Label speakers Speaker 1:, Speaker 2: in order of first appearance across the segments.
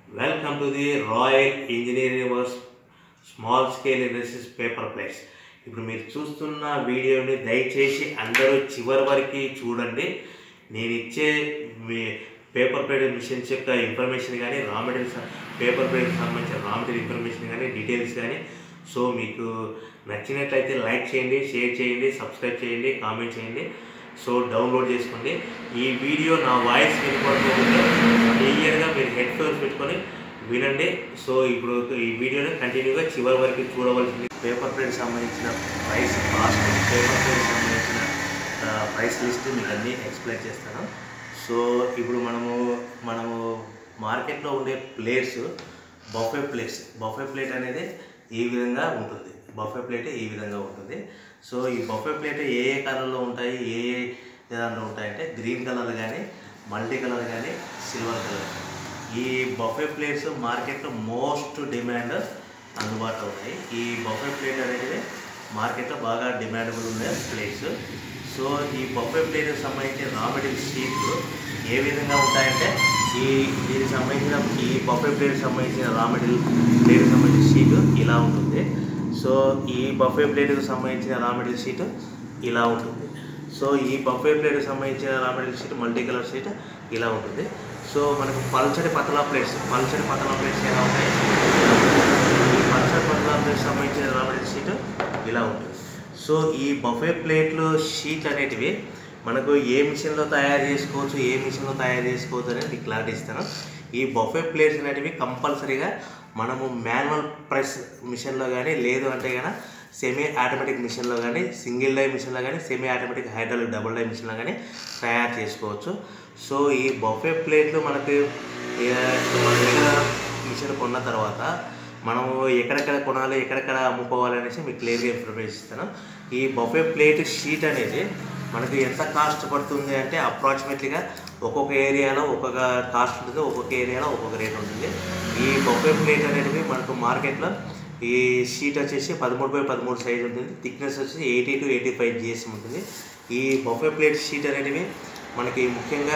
Speaker 1: welcome to the royal engineering works small scale industries paper plates ఇప్పుడు మీరు చూస్తున్న వీడియోని దయచేసి అందరూ చివరి వరకు చూడండి నేను ఇచ్చే మీ పేపర్ ప్లేట్ మిషన్స్ యొక్క ఇన్ఫర్మేషన్ కానీ రా మెటీరియల్స్ పేపర్ ప్లేట్కి సంబంధించిన రా మెటీరియల్ ఇన్ఫర్మేషన్ కానీ డీటెయిల్స్ కానీ సో మీకు నచ్చినట్లయితే లైక్ చేయండి షేర్ చేయండి సబ్స్క్రైబ్ చేయండి కామెంట్ చేయండి సో డౌన్లోడ్ చేసుకోండి ఈ వీడియో నా వాయిస్ వినపడుతుంటే క్లియర్గా మీరు హెడ్ ఫోన్స్ పెట్టుకొని వినండి సో ఇప్పుడు ఈ వీడియోని కంటిన్యూగా చివరి వరకు చూడవలసింది పేపర్ ప్లేట్ సంబంధించిన ప్రైస్ కాస్ట్ పేపర్ ప్లేట్ సంబంధించిన ప్రైస్ లిస్ట్ మీకు అన్నీ ఎక్స్ప్లెయిన్ చేస్తాను సో ఇప్పుడు మనము మనము మార్కెట్లో ఉండే plates buffet plates buffet plate అనేది ఈ విధంగా ఉంటుంది బఫే ప్లేట్ ఈ విధంగా ఉంటుంది సో ఈ బఫే ప్లేట్ ఏ ఏ కలర్లో ఉంటాయి ఏ ఏ దాంట్లో ఉంటాయంటే గ్రీన్ కలర్ కానీ మల్టీ కలర్ కానీ సిల్వర్ కలర్ ఈ బఫే ప్లేట్స్ మార్కెట్లో మోస్ట్ డిమాండ్ అందుబాటులో ఉన్నాయి ఈ బఫే ప్లేట్ అనేది మార్కెట్లో బాగా డిమాండబుల్ ఉండే ప్లేట్స్ సో ఈ బఫే ప్లేట్కి సంబంధించిన రా మెటీరియల్ షీట్లు ఏ విధంగా ఉంటాయంటే ఈ దీనికి సంబంధించిన ఈ బఫే ప్లేట్కి సంబంధించిన రా మెటీరియల్ ప్లేట్కి సంబంధించిన షీట్ ఇలా ఉంటుంది సో ఈ బఫే ప్లేట్కి సంబంధించిన రా మెటీరియల్ షీట్ ఇలా ఉంటుంది సో ఈ బఫే ప్లేట్కి సంబంధించిన raw material sheet multi colour sheet ఇలా ఉంటుంది సో మనకు పల్చడి పతలా ప్లేట్స్ పల్చడి పతలా ప్లేట్స్ ఎలా ఉంటాయి ఈ పల్చడి పతలా ప్లేట్స్ సంబంధించిన రా మెటీరియల్ షీట్ ఇలా ఉంటుంది సో ఈ బఫే ప్లేట్లు షీట్ అనేటివి మనకు ఏ మిషన్లో తయారు చేసుకోవచ్చు ఏ మిషన్లో తయారు చేసుకోవచ్చు అనేది మీకు క్లారిటీ ఇస్తాను ఈ బఫే ప్లేట్స్ అనేటివి కంపల్సరీగా మనము మాన్యువల్ ప్రెస్ మిషన్లో కానీ లేదు అంటే కనుక సెమీ ఆటోమేటిక్ మిషన్లో కానీ సింగిల్ డై మిషన్లో కానీ semi automatic hydraulic double die మిషన్లో కానీ తయారు చేసుకోవచ్చు సో ఈ బఫే ప్లేట్లు మనకు ఏ, మన దగ్గర మిషన్ కొన్న తర్వాత మనము ఎక్కడెక్కడ కొనాలి ఎక్కడెక్కడ అమ్ముకోవాలి అనేసి మీకు క్లియర్గా ఇన్ఫర్మేషన్ ఇస్తాను ఈ బఫే ప్లేట్ షీట్ అనేది మనకు ఎంత కాస్ట్ పడుతుంది అంటే అప్రాక్సిమేట్లీగా ఒక్కొక్క ఏరియాలో ఒక్కొక్క కాస్ట్ ఉంటుంది ఒక్కొక్క ఏరియాలో ఒక్కొక్క రేట్ ఉంటుంది ఈ బఫే ప్లేట్ అనేది మనకు మార్కెట్లో ఈ షీట్ వచ్చేసి పదమూడు బై పదమూడు సైజ్ ఉంటుంది థిక్నెస్ వచ్చేసి eighty to eighty five GSM ఉంటుంది ఈ బఫే ప్లేట్ షీట్ అనేటివి మనకి ముఖ్యంగా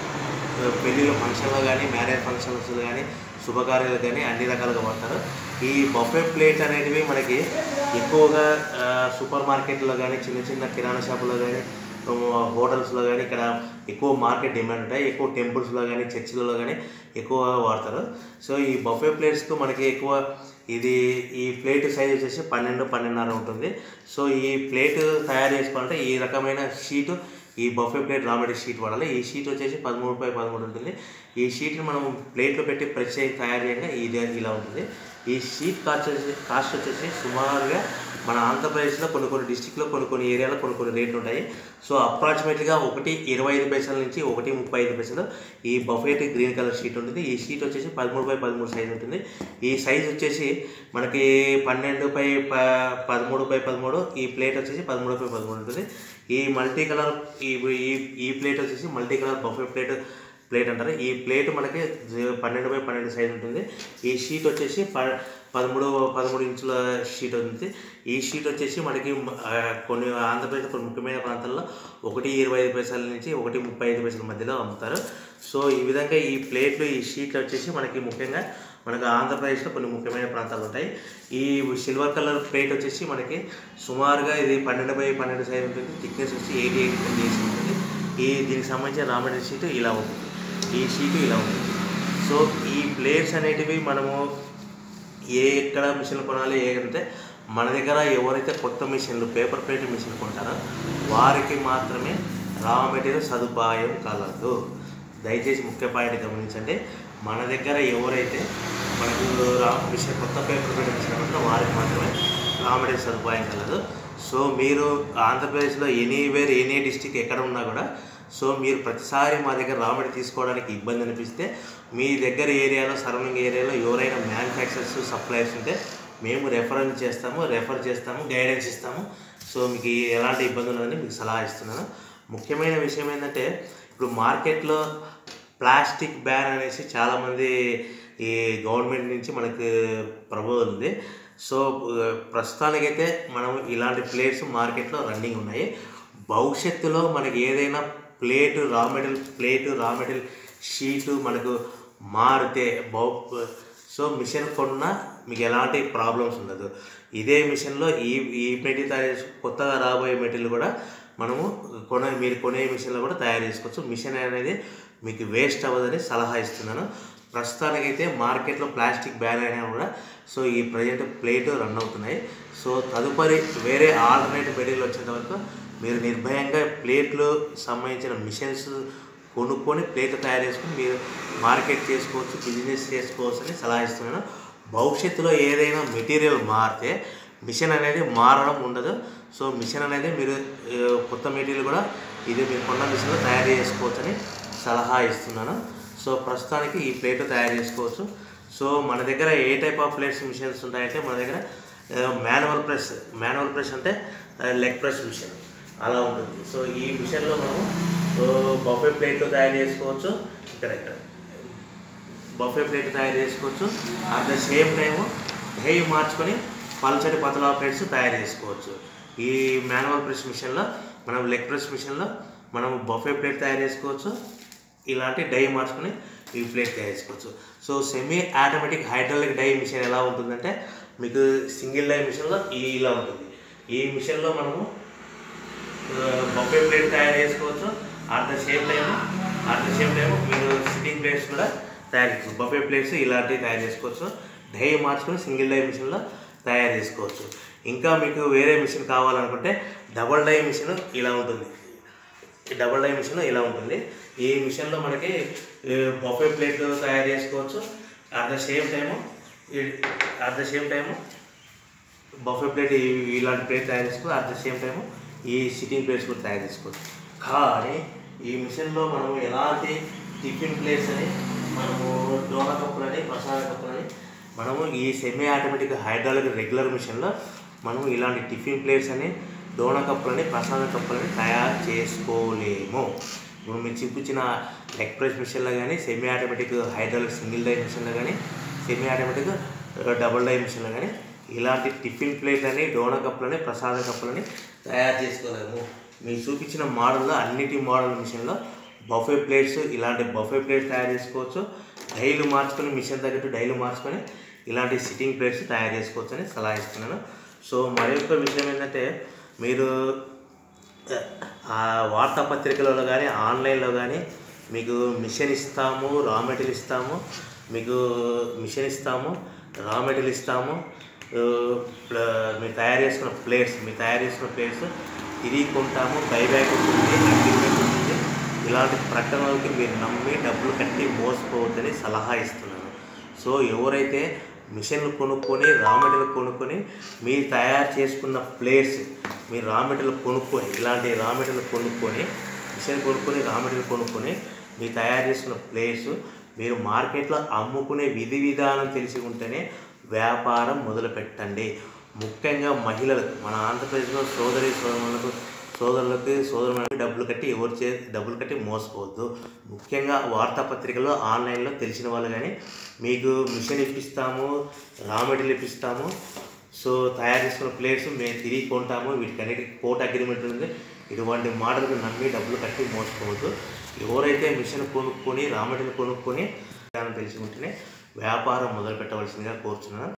Speaker 1: పెళ్ళిళ్ళ ఫంక్షన్లో కానీ మ్యారేజ్ ఫంక్షన్స్ కానీ శుభకార్యాలు కానీ అన్ని రకాలుగా వాడతారు ఈ బఫే ప్లేట్ అనేటివి మనకి ఎక్కువగా ఆ, సూపర్ మార్కెట్లో కానీ చిన్న చిన్న కిరాణా షాపులో కానీ హోటల్స్లో కానీ ఇక్కడ ఎక్కువ మార్కెట్ డిమాండ్ ఉంటాయి ఎక్కువ టెంపుల్స్లో కానీ చర్చిలలో కానీ ఎక్కువ వాడతారు సో ఈ బఫే ప్లేట్స్కు మనకి ఎక్కువ ఇది ఈ ప్లేట్ సైజ్ వచ్చేసి పన్నెండు పన్నెండున్నర ఉంటుంది సో ఈ ప్లేట్ తయారు చేసుకోవాలంటే ఈ రకమైన షీటు ఈ buffet plate raw material sheet వాడాలి ఈ షీట్ వచ్చేసి పదమూడు బై పదమూడు ఉంటుంది ఈ షీట్ని మనం ప్లేట్లో పెట్టి ప్రెస్ చేసి తయారు చేయగా ఇది ఇలా ఉంటుంది ఈ షీట్ కాస్ట్ వచ్చేసి కాస్ట్ వచ్చేసి సుమారుగా మన ఆంధ్రప్రదేశ్లో కొన్ని కొన్ని డిస్టిక్లో కొన్ని కొన్ని ఏరియాలో కొన్ని కొన్ని రేట్లు ఉంటాయి సో అప్రాక్సిమేట్గా ఒకటి ఇరవై ఐదు పైసల నుంచి ఒకటి ముప్పై ఐదు పైసలు ఈ బఫెట్ గ్రీన్ కలర్ షీట్ ఉంటుంది ఈ షీట్ వచ్చేసి పదమూడు బై పదమూడు సైజ్ ఉంటుంది ఈ సైజ్ వచ్చేసి మనకి పన్నెండు బై ప పదమూడు బై పదమూడు ఈ ప్లేట్ వచ్చేసి పదమూడు బై పదమూడు ఉంటుంది ఈ మల్టీ కలర్ ఈ ఈ ఈ ప్లేట్ వచ్చేసి multi colour buffet plate plate అంటారు ఈ ప్లేట్ మనకి జీ- పన్నెండు బై పన్నెండు సైజ్ ఉంటుంది ఈ షీట్ వచ్చేసి ప పదమూడు పదమూడు ఇంచుల షీట్ ఉంటుంది ఈ షీట్ వచ్చేసి మనకి ఆ, కొన్ని ఆంధ్రప్రదేశ్ కొన్ని ముఖ్యమైన ప్రాంతాల్లో ఒకటి ఇరవై ఐదు పైసల నుంచి ఒకటి ముప్పై ఐదు పైసల మధ్యలో అమ్ముతారు సో ఈ విధంగా ఈ ప్లేట్లు ఈ షీట్లు వచ్చేసి మనకి ముఖ్యంగా మనకు ఆంధ్రప్రదేశ్లో కొన్ని ముఖ్యమైన ప్రాంతాలు ఉంటాయి ఈ సిల్వర్ కలర్ ప్లేట్ వచ్చేసి మనకి సుమారుగా ఇది పన్నెండు బై పన్నెండు సైజ్ ఉంటుంది థిక్నెస్ వచ్చి ఎయిటీ ఎయిటీ టెన్ చేసి ఉంటుంది ఈ దీనికి సంబంధించిన రా మెటీరియల్ షీట్ ఇలా ఉంటుంది ఈ షీట్ ఇలా ఉంటుంది సో ఈ ప్లేట్స్ అనేటివి మనము ఏ ఎక్కడ మిషన్లు కొనాలి ఏ అంటే మన దగ్గర ఎవరైతే కొత్త మిషన్లు పేపర్ ప్లేట్ మిషన్ కొంటారో వారికి మాత్రమే రా మెటీరియల్ సదుపాయం కలదు దయచేసి ముఖ్య పాయింట్ గమనించండి మన దగ్గర ఎవరైతే మనకు రా మిషన్ కొత్త పేపర్ ప్లేట్ మిషన్ కొంటారో వారికి మాత్రమే రా మెటీరియల్ సదుపాయం కలదు సో మీరు ఆంధ్రప్రదేశ్లో ఎనీవేర్ ఎనీ డిస్టిక్ ఎక్కడ ఉన్నా కూడా సో మీరు ప్రతిసారి మా దగ్గర రాబడి తీసుకోవడానికి ఇబ్బంది అనిపిస్తే మీ దగ్గర ఏరియాలో సరౌండింగ్ ఏరియాలో ఎవరైనా మ్యానుఫ్యాక్చరర్స్ సప్లయర్స్ ఉంటే మేము రెఫరెన్స్ చేస్తాము రెఫర్ చేస్తాము గైడెన్స్ ఇస్తాము సో మీకు ఎలాంటి ఇబ్బంది ఉండదని మీకు సలహా ఇస్తున్నాను ముఖ్యమైన విషయం ఏంటంటే ఇప్పుడు మార్కెట్లో ప్లాస్టిక్ బ్యాన్ అనేసి చాలామంది ఈ గవర్నమెంట్ నుంచి మనకి ప్రబోధం ఉంది సో ఆ, ప్రస్తుతానికైతే మనం ఇలాంటి ప్లేట్స్ మార్కెట్లో రన్నింగ్ ఉన్నాయి భవిష్యత్తులో మనకి ఏదైనా plate raw material plate raw material sheet మనకు మారితే బౌ సో మిషన్ కొన్నా మీకు ఎలాంటి ప్రాబ్లమ్స్ ఉండదు ఇదే మిషన్లో ఈ ఈ మెటీరియల్ తయారు చేసు కొత్తగా రాబోయే మెటీరియల్ కూడా మనము కొనే మీరు కొనే మిషన్లో కూడా తయారు చేసుకోవచ్చు మిషన్ అనేది మీకు వేస్ట్ అవ్వదని సలహా ఇస్తున్నాను ప్రస్తుతానికైతే మార్కెట్లో ప్లాస్టిక్ బ్యాన్ అయినా కూడా సో ఈ ప్రజెంట్ ప్లేట్ రన్ అవుతున్నాయి సో తదుపరి వేరే ఆల్టర్నేటివ్ మెటీరియల్ వచ్చేంత వరకు మీరు నిర్భయంగా ప్లేట్లు సంబంధించిన మిషన్స్ కొనుక్కొని ప్లేట్ తయారు చేసుకొని మీరు మార్కెట్ చేసుకోవచ్చు బిజినెస్ చేసుకోవచ్చు అని సలహా ఇస్తున్నాను భవిష్యత్తులో ఏదైనా మెటీరియల్ మారితే మిషన్ అనేది మారడం ఉండదు సో మిషన్ అనేది మీరు ఆ, కొత్త మెటీరియల్ కూడా ఇది మీరు కొన్న మిషన్లో తయారు చేసుకోవచ్చు అని సలహా ఇస్తున్నాను సో ప్రస్తుతానికి ఈ ప్లేట్ తయారు చేసుకోవచ్చు సో మన దగ్గర ఏ టైప్ ఆఫ్ ప్లేట్స్ మిషన్స్ ఉంటాయంటే మన దగ్గర మాన్యువల్ ప్రెస్ మాన్యువల్ ప్రెస్ అంటే లెగ్ ప్రెస్ మిషన్ అలా ఉంటుంది సో ఈ మిషన్లో మనము బఫే ప్లేట్లు తయారు చేసుకోవచ్చు ఇక్కడ ఇక్కడ బఫే ప్లేట్ తయారు చేసుకోవచ్చు అట్ ద సేమ్ టైము హెయి మార్చుకొని పల్చటి పతలా ప్లేట్స్ తయారు చేసుకోవచ్చు ఈ మాన్యువల్ ప్రెస్ మిషన్లో మనం లెగ్ ప్రెస్ మిషన్లో మనం బఫే ప్లేట్ తయారు చేసుకోవచ్చు ఇలాంటి డై మార్చుకొని ఈ ప్లేట్ తయారు చేసుకోవచ్చు so semi automatic hydraulic die machine ఎలా ఉంటుందంటే మీకు సింగిల్ డై మిషన్లో ఈ ఇలా ఉంటుంది ఈ మిషన్లో మనము బఫే ప్లేట్ తయారు చేసుకోవచ్చు at the same time at the same time మీరు సిట్టింగ్ ప్లేట్స్ కూడా తయారు చేసుకోవచ్చు బఫే ప్లేట్స్ ఇలాంటివి తయారు చేసుకోవచ్చు డై మార్చుకొని సింగిల్ డై మిషన్లో తయారు చేసుకోవచ్చు ఇంకా మీకు వేరే మిషన్ కావాలనుకుంటే డబల్ డై మిషన్ ఇలా ఉంటుంది ఈ డబల్ డై మిషన్ ఇలా ఉంటుంది ఈ మిషన్లో మనకి బఫే ప్లేట్ తయారు చేసుకోవచ్చు at the same time at the same time buffet plate ఈ- ఇలాంటి ప్లేట్ తయారు చేసుకోవచ్చు అట్ ద సేమ్ టైము ఈ సిట్టింగ్ ప్లేట్స్ కూడా తయారు చేసుకోవచ్చు కానీ ఈ మిషన్లో మనం ఎలాంటి టిఫిన్ ప్లేట్స్ అని మనము డోనా కప్పులని మసాలా కప్పులని మనము ఈ సెమీ ఆటోమేటిక్ హైడ్రాలిక్ రెగ్యులర్ మిషన్లో మనము ఇలాంటి టిఫిన్ ప్లేట్స్ అని డోనా కప్పులని ప్రసాద కప్పులని తయారు చేసుకోలేము ఇప్పుడు మీరు చూపించిన లెగ్ ప్రెస్ మిషన్లో కానీ semi automatic hydraulic single die మిషన్లో కానీ సెమీ ఆటోమేటిక్ డబుల్ డై మిషన్లో కానీ ఇలాంటి టిఫిన్ ప్లేట్ అని డోనా కప్పులని ప్రసాద కప్పులని తయారు చేసుకోలేము మీరు చూపించిన మోడల్లో అన్నిటి మోడల్ మిషన్లో బఫే ప్లేట్స్ ఇలాంటి బఫే ప్లేట్స్ తయారు చేసుకోవచ్చు డైలు మార్చుకొని మిషన్ తగ్గట్టు డైలు మార్చుకొని ఇలాంటి సిట్టింగ్ ప్లేట్స్ తయారు చేసుకోవచ్చు అని సలహా ఇస్తున్నాను సో మరి యొక్క విషయం ఏంటంటే మీరు ఆ వార్తాపత్రికలలో కానీ ఆన్లైన్లో కానీ మీకు మిషన్ ఇస్తాము రా మెటీరియల్ ఇస్తాము మీకు మిషన్ ఇస్తాము రా మెటీరియల్ ఇస్తాము ఆ, ప్ల- మీరు తయారు చేసుకున్న ప్లేట్స్ మీరు తయారు చేసుకున్న ప్లేట్స్ తిరిగి కొంటాము బైబ్యాక్ ఉంటుంది అగ్రిమెంట్ ఉంటుంది ఇలాంటి ప్రకటనలకి మీరు నమ్మి డబ్బులు కట్టి మోసపోవద్దని సలహా ఇస్తున్నాను సో ఎవరైతే మిషన్లు కొనుక్కొని రా మెటీరియల్ కొనుక్కొని మీరు తయారు చేసుకున్న ప్లేట్స్ మీరు రా మెటీరియల్ కొనుక్కొని ఇలాంటి రా మెటీరియల్ కొనుక్కొని మిషన్ కొనుక్కొని రా మెటీరియల్ కొనుక్కొని మీరు తయారు చేసుకున్న ప్లేట్స్ మీరు మార్కెట్లో అమ్ముకునే విధి విధానం తెలిసి ఉంటేనే వ్యాపారం మొదలు పెట్టండి ముఖ్యంగా మహిళలు మన ఆంధ్రప్రదేశ్లో సోదరి సోదరులకు సోదరులకి సోదరులకు డబ్బులు కట్టి ఎవరు చే డబ్బులు కట్టి మోసపోవద్దు ముఖ్యంగా వార్తాపత్రికలో ఆన్లైన్లో తెలిసిన వాళ్ళు కానీ మీకు మిషన్ ఇప్పిస్తాము రా మెటీరియల్ ఇప్పిస్తాము సో తయారు చేసుకున్న ప్లేట్స్ మేము తిరిగి కొంటాము వీటికన్నిటి కోర్ట్ అగ్రిమెంట్ ఉంది ఇటువంటి మాటలకు నమ్మి డబ్బులు కట్టి మోసపోవద్దు ఎవరైతే మిషన్ కొనుక్కొని రా మెటీరియల్ కొనుక్కొని దాన్ని తెలిసి ఉంటేనే వ్యాపారం మొదలు పెట్టవలసిందిగా కోరుచున్నాను